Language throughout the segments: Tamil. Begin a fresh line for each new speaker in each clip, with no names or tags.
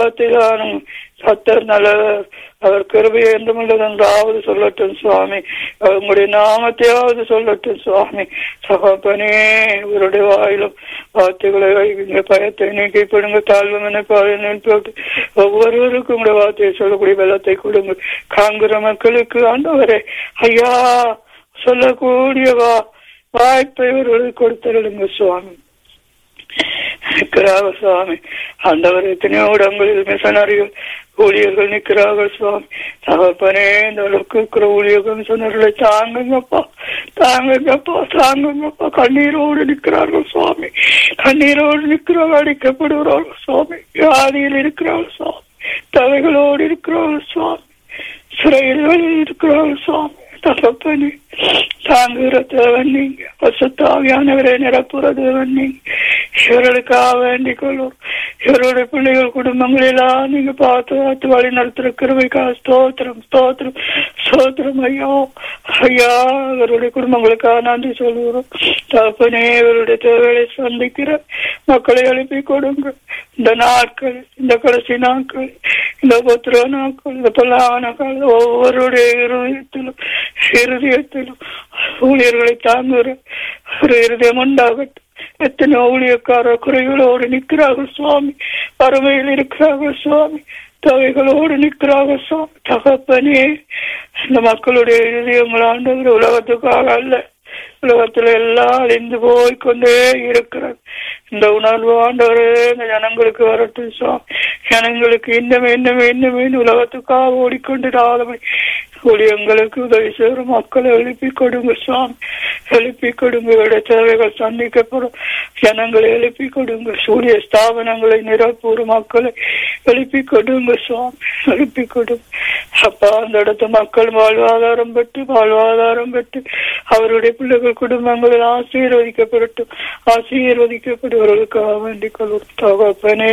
வார்த்தைதான் கத்தர் நல்லவர் அவர் கிருபை என்றும் உள்ளதென்றாவது சொல்லட்டும் சுவாமி உங்களுடைய நாமத்தையாவது சொல்லட்டும் சுவாமி சகாப்பனே இவருடைய வாயிலும் வார்த்தைகளை வைங்க பயத்தை நீக்கிப்படுங்க தாழ்வு நினைப்பாக போட்டு ஒவ்வொருவருக்கும் உங்களுடைய வார்த்தையை சொல்லக்கூடிய வெள்ளத்தை கொடுங்க காண்கிற மக்களுக்கு ஆண்டவரே ஐயா சொல்லக்கூடிய வா வாய்ப்பை இவர்களுக்கு கொடுத்தருளுங்க சுவாமி நிற்கிறார்கள் சுவாமி ஆண்டவர் எத்தனையோ இடங்களில் மிஷனரிகள் ஊழியர்கள் நிற்கிறார்கள் சுவாமி தகப்பனே இந்த அளவுக்கு இருக்கிற ஊழியர்கள் மிஷனர்களை தாங்குங்கப்பா தாங்குங்கப்பா தாங்குங்கப்பா கண்ணீரோடு நிற்கிறார்கள் சுவாமி கண்ணீரோடு நிற்கிறார்கள் அடிக்கப்படுகிறார்கள் சுவாமி வியாதியில் இருக்கிறார்கள் சுவாமி தலைகளோடு இருக்கிறார்கள் சுவாமி சிறைகளில் இருக்கிறார்கள் சுவாமி தகப்பனே தாங்குகிற தேவன் நீங்க வசத்தாவியானவரை நிரப்புற தேவன் நீங்க இவர்களுக்காக வேண்டிக் கொள்ளும் இவருடைய பிள்ளைகள் குடும்பங்களெல்லாம் நீங்க பார்த்து பார்த்து வழி நடத்துற கிருமைக்கா ஸ்தோத்திரம் ஸ்தோத்திரம் ஸ்தோத்திரம் ஐயா ஐயா இவருடைய குடும்பங்களுக்காக நன்றி சொல்லுகிறோம் தகப்பனே இவருடைய தேவைகளை சந்திக்கிற மக்களை எழுப்பி கொடுங்க இந்த நாட்கள் இந்த கடைசி நாட்கள் இந்த புத்திர நாட்கள் இந்த பொல்லான காலம் ஒவ்வொருடைய இருதயத்திலும் இருதயத்திலும் ஊழியர்களை தாங்குகிற ஒரு இருதயம் உண்டாகட்டும் எத்தனை ஊழியக்கார குறைகளோடு நிற்கிறார்கள் சுவாமி வறுமையில் இருக்கிறார்கள் சுவாமி தவைகளோடு நிற்கிறார்கள் சுவாமி தகப்பனே இந்த மக்களுடைய இருதயங்கள் ஆண்டவர் உலகத்துக்காக அல்ல உலகத்துல எல்லாம் அழிந்து போய் கொண்டே இருக்கிறது இந்த உணர்வு ஆண்டவரே இந்த ஜனங்களுக்கு வரட்டும் சுவாமி ஜனங்களுக்கு இன்னும் இன்னும் இன்னும் இன்னும் உலகத்துக்காக ஓடிக்கொண்டிராதபடி ஊழியங்களுக்கு உதவி செய்கிற மக்களை எழுப்பி கொடுங்க சுவாமி எழுப்பி கொடுங்க இவருடைய தேவைகள் சந்திக்கப்படும் ஜனங்களை எழுப்பி கொடுங்க சூரிய ஸ்தாபனங்களை நிரப்பூர் மக்களை எழுப்பி கொடுங்க சுவாமி எழுப்பி கொடுங்க அப்பா அந்த இடத்து மக்கள் வாழ்வாதாரம் பெற்று வாழ்வாதாரம் பெற்று அவருடைய பிள்ளைகள் குடும்பங்களில் ஆசீர்வதிக்கப்படட்டும் ஆசீர்வதிக்கப்படுவர்களுக்காக வேண்டிக் கொள்ளும் தகப்பனே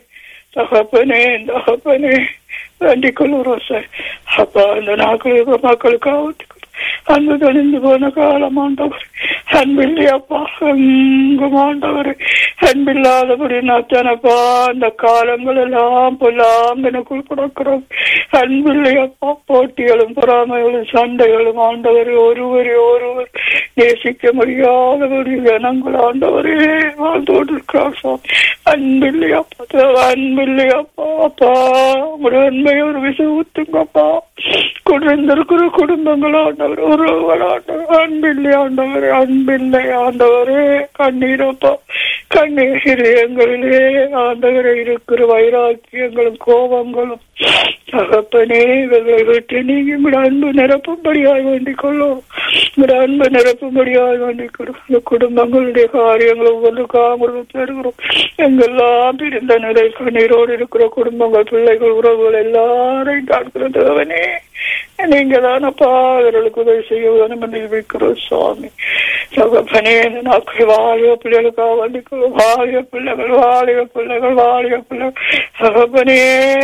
தகப்பனே தகப்பனே வேண்டிக் கொள்ளுறோம் சார் அப்பா இந்த நாட்களுக்கு மக்களுக்காக அன்பு தெளிந்து போன காலம் ஆண்டவர் அன்பில்லையப்பா எங்கும் ஆண்டவர் அன்பில்லாதபடி நாத்தானப்பா அந்த காலங்கள் எல்லாம் பொல்லாம் எனக்குள் கொடுக்கிறோம் அன்பில்லையப்பா போட்டிகளும் பொறாமைகளும் சண்டைகளும் ஆண்டவர் ஒருவரை ஒருவர் நேசிக்க முடியாதபடி ஜனங்கள் ஆண்டவரே வாழ்ந்தோடு இருக்கிறார் சுவாமி அன்பில்லையப்பா அன்பில்லையப்பா அப்பா உங்களுடைய அன்பை ஒரு விசை ஊத்துங்கப்பா குடிந்திருக்கிற குடும்பங்கள் ஆண்டவர் ஒருவர் ஆண்டவர் அன்பில்லை ஆண்டவர் அன்பில்லை ஆண்டவரே கண்ணீரப்பா கண்ணீர் எங்களிலே ஆண்டவரை இருக்கிற வைராக்கியங்களும் கோபங்களும் தகப்பனே இவர்களை விட்டு நீங்க உங்களோட அன்பு நிரப்பும்படியாய் வேண்டிக் கொள்ளும் உங்களோட அன்பு நிரப்பும்படியாய் வேண்டிக் கொள்ளும் இந்த குடும்பங்களுடைய காரியங்கள் ஒவ்வொன்றுக்காக பெறுகிறோம் எங்கெல்லாம் பிரிந்த நிலை கண்ணீரோடு இருக்கிற குடும்பங்கள் பிள்ளைகள் உறவுகள் எல்லாரையும் காண்கிற தேவனே நீங்க தானப்பா அவர்களுக்கு உதவி செய்ய வேணும் என்று வைக்கிறோம் சுவாமி தகப்பனே இந்த நாட்கள் வாழிய பிள்ளைகளுக்காக வண்டிக்கிறோம் வாழிய பிள்ளைகள் வாழிய பிள்ளைகள் வாழிய பிள்ளைகள் தகப்பனே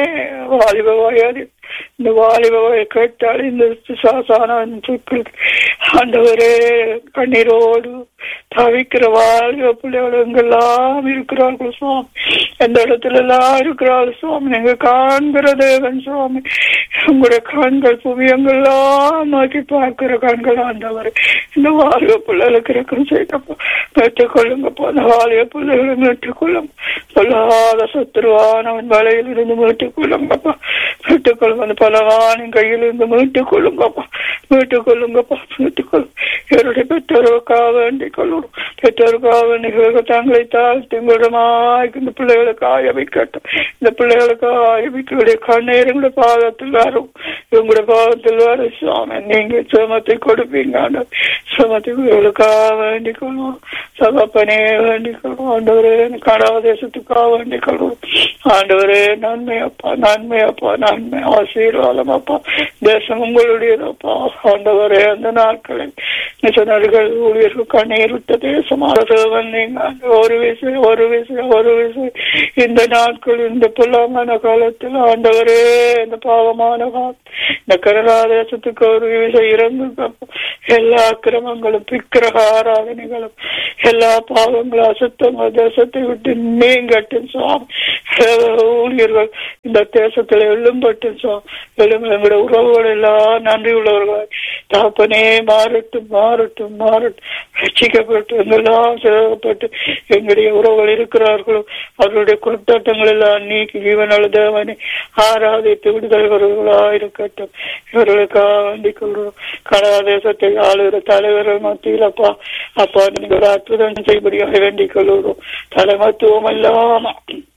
வாலிப வயது இந்த வாலிப வய கேட்டால் இந்த சாசான சொற்கள் ஆண்டவரே கண்ணீரோடு தவிக்கிற வாலிப பிள்ளைகள் எங்கெல்லாம் இருக்கிறார்கள் சுவாமி எந்த இடத்துல எல்லாம் இருக்கிறார்கள் சுவாமி நீங்க காண்கிற தேவன் சுவாமி உங்களுடைய கண்கள் புவியங்கள்லாம் நோக்கி பார்க்கிற கண்கள் ஆண்டவர் இந்த வாலிப பிள்ளைகளுக்கு இருக்கும் செய்யப்போ பெற்றுக் கொள்ளுங்கப்போ அந்த வாலிப பிள்ளைகளை மீட்டுக் கொள்ளும் சொல்லாத சத்துருவானவன் வலையில் இருந்து மீட்டுக் கொள்ளுங்கப்பா மீட்டுக் கொள்ளுங்க அந்த பலவானின் கையில் இருந்து மீட்டுக் கொள்ளுங்கப்பா மீட்டுக் கொள்ளுங்கப்பா மீட்டுக் கொள்ளும் இவருடைய பெற்றோருக்காக வேண்டிக் கொள்ளும் பெற்றோருக்காக வேண்டிய தங்களை தாழ்த்தி உங்களிடமாய் இந்த பிள்ளைகளுக்கு ஆயமிக்கட்டும் இந்த பிள்ளைகளுக்கு ஆயமிக்க கண்ணீருடைய பாதத்தில் வரும் இவங்களுடைய பாதத்தில் வரும் சுவாமி நீங்க சுமத்தை கொடுப்பீங்க சுமத்தை இவர்களுக்காக வேண்டிக் கொள்வோம் சகப்பனே வேண்டிக் கொள்வோம் ஆண்டவரே கடாதேசத்துக்காக வேண்டிக் கொள்வோம் ஆண்டவரே நன்மை அப்பா நன்மை அப்பா நன்மை ஆசீர்வாதம் அப்பா தேசம் உங்களுடையதப்பா ஆண்டவரே அந்த நாட்களில் மிஷனர்கள் ஊழியர்கள் கண்ணீர் விட்ட தேசமாக வந்தீங்க ஒரு விசை ஒரு விசை ஒரு விசை இந்த நாட்கள் இந்த புல்லாமான காலத்தில் ஆண்டவரே இந்த பாவமான காலத்தில் இந்த கனடா தேசத்துக்கு ஒரு விசை இறங்குங்க அப்பா. எல்லா அக்கிரமங்களும் விக்கிரக ஆராதனைகளும் எல்லா பாவங்களும் அசுத்தங்கள் தேசத்தை விட்டு நீங்கட்டும் சுவாமி ஊழியர்கள் இந்த தேசத்துல எழும்பட்டும் சுவாமி எழும் எங்களுடைய உறவுகள் எல்லாம் நன்றி உள்ளவர்கள் தாப்பனே மாறட்டும் மாறட்டும் மாறட்டும் ரட்சிக்கப்பட்டு எங்கெல்லாம் சேவப்பட்டு எங்களுடைய உறவுகள் இருக்கிறார்களோ அவர்களுடைய குற்றத்தங்கள் எல்லாம் நீக்கி ஜீவனள தேவனை ஆராதித்து விடுதலைவர்களா இருக்கட்டும் இவர்களுக்காக வேண்டிக் கொள்கிறோம் கனடா தேசத்தை ஆளுகிற தலைவர்கள் மத்தியில் அப்பா அப்பா நீங்க ஒரு அற்புதம் செய்யும்படியாக வேண்டிக் கொள்கிறோம் தலைமத்துவம் இல்லாம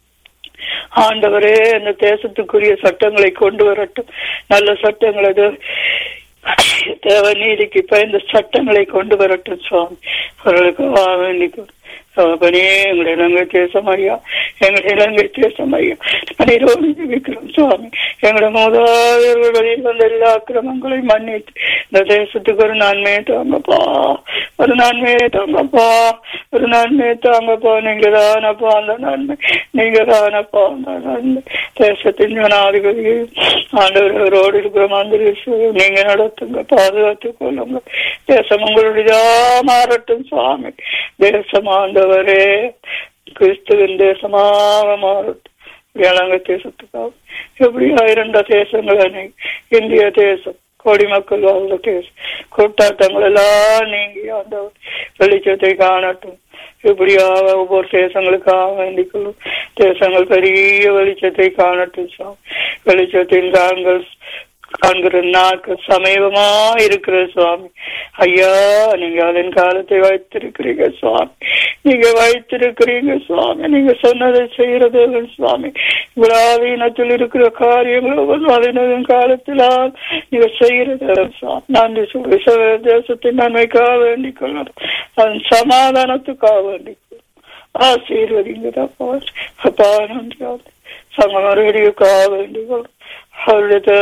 ஆண்டவரே அந்த தேசத்துக்குரிய சட்டங்களை கொண்டு வரட்டும் நல்ல சட்டங்களை தேவ- தேவ நீதிக்கு பயந்த சட்டங்களை கொண்டு வரட்டும் சுவாமி அவர்களுக்கு வேண்டிக்கும் அவனே எங்களுடைய இலங்கை தேசம் ஐயா எங்களுடைய இலங்கை தேசம் ஐயா அனைவரும் ஜெபிக்கிறோம் சுவாமி எங்களுடைய மூதாதையர்கள் வழியில் வந்த எல்லா அக்கிரமங்களையும் மன்னித்து இந்த தேசத்துக்கு ஒரு நன்மையை தாங்கப்பா ஒரு நன்மையை தாங்கப்பா ஒரு நன்மையை தாங்கப்பா நீங்க தானப்பா அந்த நன்மை நீங்க தானப்பா அந்த நன்மை தேசத்தின் ஜனாதிபதி ஆண்டவரோடு இருக்கிற மந்திரி நீங்க நடத்துங்க பாதுகாத்துக் கொள்ளுங்க தேசம் உங்களுடையதா மாறட்டும் சுவாமி தேசம் ஆண்டவரே கிறிஸ்துவின் தேசமாக மாறட்டும் இலங்கை தேசத்துக்காக எப்படியா இரண்ட தேசங்கள் அன்னைக்கு இந்திய தேசம் கோடி மக்கள் வாழ்ந்த தேசம் கூட்டாட்டங்கள் எல்லாம் நீங்கி அந்த வெளிச்சத்தை காணட்டும் இப்படியாக ஒவ்வொரு தேசங்களுக்காக வேண்டிக் கொள்ளும் தேசங்கள் பெரிய வெளிச்சத்தை காணட்டும் சுவாமி வெளிச்சத்தில் தாங்கள் காண்கிற நாட்கள் சமீபமா இருக்கிற சுவாமி ஐயா நீங்க அதன் காலத்தை வைத்திருக்கிறீங்க சுவாமி நீங்க வைத்திருக்கிறீங்க சுவாமி நீங்க சொன்னதை செய்யறது சுவாமி விழாவீனத்தில் இருக்கிற காரியங்கள் அதன் காலத்தில் நீங்க செய்யறது சுவாமி நன்றி சொல்லி தேசத்தின் நன்மைக்காக வேண்டிக் கொள்ளணும் அதன் சமாதானத்துக்காக வேண்டிக் கொள்ளணும் ஆசீர்வதிங்க அப்பா அப்பா நன்றி சங்கம ரேடியோக்காக வேண்டிக் கொள்ளணும் அவருடைய